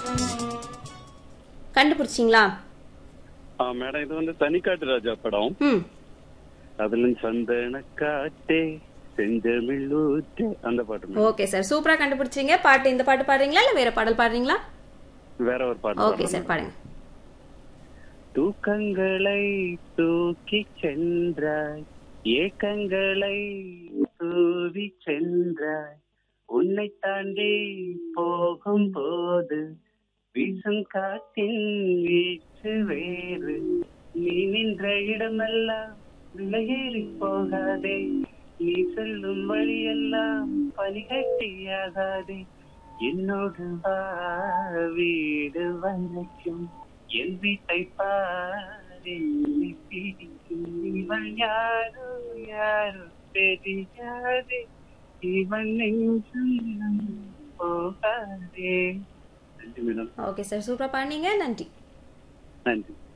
கண்டுபிடிச்சிங்களா ஆ madam இது வந்து தனிக்காட்டு ராஜா படம் ம் அதுல சந்தன காட்டே செஞ்சமிழூற்றே அந்த பாட்டு மேடம் ஓகே சார் சூப்பரா கண்டுபிடிச்சீங்க பாட்டு இந்த பாட்டு பாடுறீங்களா இல்ல வேற பாடல் பாடுறீங்களா வேற ஒரு பாட்டு ஓகே பாடுறேன் சார் பாடுங்க தூக்கங்களை தூக்கி சென்றாய் ஏக்கங்களை தூவி சென்றாய் உன்னை தாண்டி போகும் போது வீசும் காற்றின் வீச்சு வேறு நீ நின்ற இடமெல்லாம் விலையேறி போகாதே நீ செல்லும் வழியெல்லாம் பனிகட்டியாகாதே என்னோடு வா வீடு வரைக்கும் என் வீட்டை பாரு என்னை பிடிக்கும் இவன் யாரோ யாரோ தெரியாதே இவன் நெஞ்சும் போகாதே நன்றி மேடம் ஓகே சார் சூப்பரா பாடுனீங்க நன்றி நன்றி